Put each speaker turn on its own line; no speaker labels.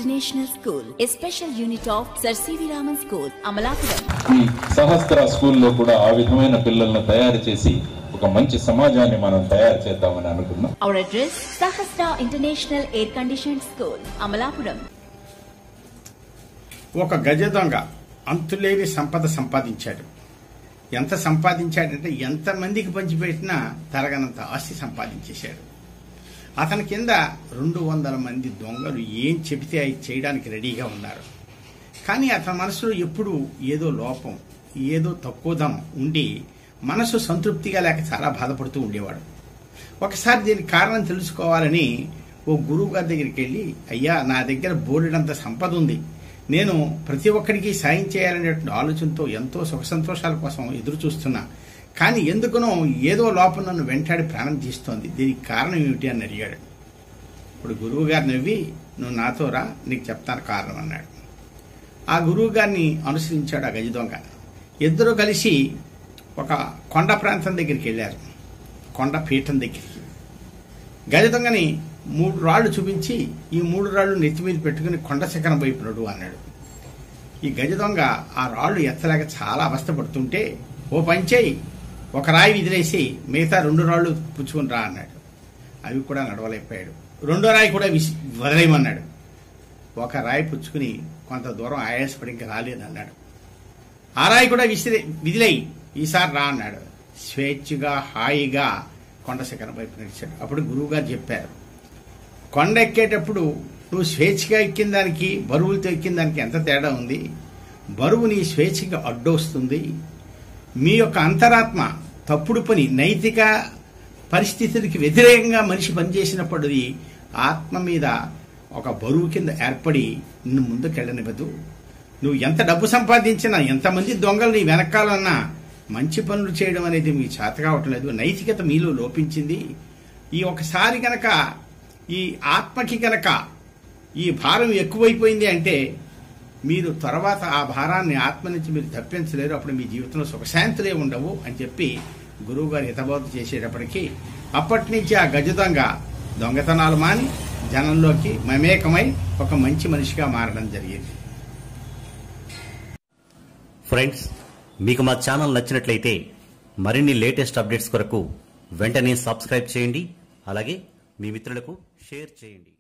International School, a special unit of Sir C.V. Raman School, Amalapuram.
ఈ సహస్ర స్కూల్లో కూడా ఆ విధమైన పిల్లలను తయారు చేసి ఒక మంచి సమాజాన్ని మనం తయారు చేద్దామని అనుకున్నాం
Our address, Sahasra International Air Conditioned School, Amalapuram.
ఒక గజ దొంగ అంతులేని సంపద సంపాదించాడు ఎంత సంపాదించాడంటే ఎంతమందికి పంచిపెట్టినా తరగనంత ఆస్తి సంపాదించేశాడు అతని కింద రెండు వందల మంది దొంగలు ఏం చెబితే అవి చేయడానికి రెడీగా ఉన్నారు కానీ అతని మనసులో ఎప్పుడు ఏదో లోపం ఏదో తక్కువదం ఉండి మనసు సంతృప్తిగా లేక చాలా బాధపడుతూ ఉండేవాడు ఒకసారి దీనికి కారణం తెలుసుకోవాలని ఓ గురువు గారి దగ్గరికి వెళ్ళి అయ్యా నా దగ్గర బోలెడంత సంపద ఉంది నేను ప్రతి ఒక్కరికి సాయం చేయాలనేటువంటి ఆలోచనతో ఎంతో సుఖ సంతోషాల కోసం ఎదురు చూస్తున్నా కానీ ఎందుకునో ఏదో లోపం నన్ను వెంటాడి ప్రాణం తీస్తోంది దీనికి కారణం ఏమిటి అని అడిగాడు ఇప్పుడు గురువు గారు నవ్వి నువ్వు నాతో రా నీకు చెప్తాను కారణం అన్నాడు ఆ గురువు గారిని అనుసరించాడు ఆ గజ దొంగ ఇద్దరు కలిసి ఒక కొండ ప్రాంతం దగ్గరికి వెళ్ళారు కొండ పీఠం దగ్గరికి గజ దొంగని మూడు రాళ్లు చూపించి ఈ మూడు రాళ్లు నెత్తి మీద పెట్టుకుని కొండ శిఖరం వైపు నడు అన్నాడు ఈ గజ దొంగ ఆ రాళ్లు ఎత్తలేక చాలా అవస్థపడుతుంటే ఓ పంచేయి ఒక రాయి విదిలేసి మిగతా రెండు రాళ్లు పుచ్చుకుని రా అన్నాడు అవి కూడా నడవలేకపోయాడు రెండో రాయి కూడా విసి వదిలేయమన్నాడు ఒక రాయి పుచ్చుకుని కొంత దూరం ఆయాసపడి ఇంకా రాలేదన్నాడు ఆ రాయి కూడా విసిరి విదిలేయి ఈసారి రా అన్నాడు స్వేచ్ఛగా హాయిగా కొండ శిఖరం వైపు నడిచాడు అప్పుడు గురువు గారు చెప్పారు కొండ ఎక్కేటప్పుడు నువ్వు స్వేచ్ఛగా ఎక్కిన దానికి బరువులతో ఎక్కిన దానికి ఎంత తేడా ఉంది బరువు నీ స్వేచ్ఛగా అడ్డొస్తుంది మీ యొక్క అంతరాత్మ తప్పుడు పని నైతిక పరిస్థితులకి వ్యతిరేకంగా మనిషి పనిచేసినప్పుడు అది ఆత్మ మీద ఒక బరువు కింద ఏర్పడి నిన్ను ముందుకెళ్ళనివ్వదు నువ్వు ఎంత డబ్బు సంపాదించినా ఎంతమంది దొంగలు నీ వెనకాలన్నా మంచి పనులు చేయడం అనేది మీకు చేత కావటం లేదు నైతికత మీలో లోపించింది ఈ ఒకసారి గనక ఈ ఆత్మకి గనక ఈ భారం ఎక్కువైపోయింది అంటే మీరు తర్వాత ఆ భారాన్ని ఆత్మ నుంచి మీరు తప్పించలేరు అప్పుడు మీ జీవితంలో సుఖశాంతులే ఉండవు అని చెప్పి గురువు గారు హితబోధ చేసేటప్పటికీ అప్పటి నుంచి ఆ గజ దొంగ దొంగతనాలు మాని జనంలోకి మమేకమై ఒక మంచి మనిషిగా మారడం జరిగింది
ఫ్రెండ్స్ మీకు మా ఛానల్ నచ్చినట్లయితే మరిన్ని లేటెస్ట్ అప్డేట్స్ కొరకు వెంటనే సబ్స్క్రైబ్ చేయండి అలాగే మీ మిత్రులకు షేర్ చేయండి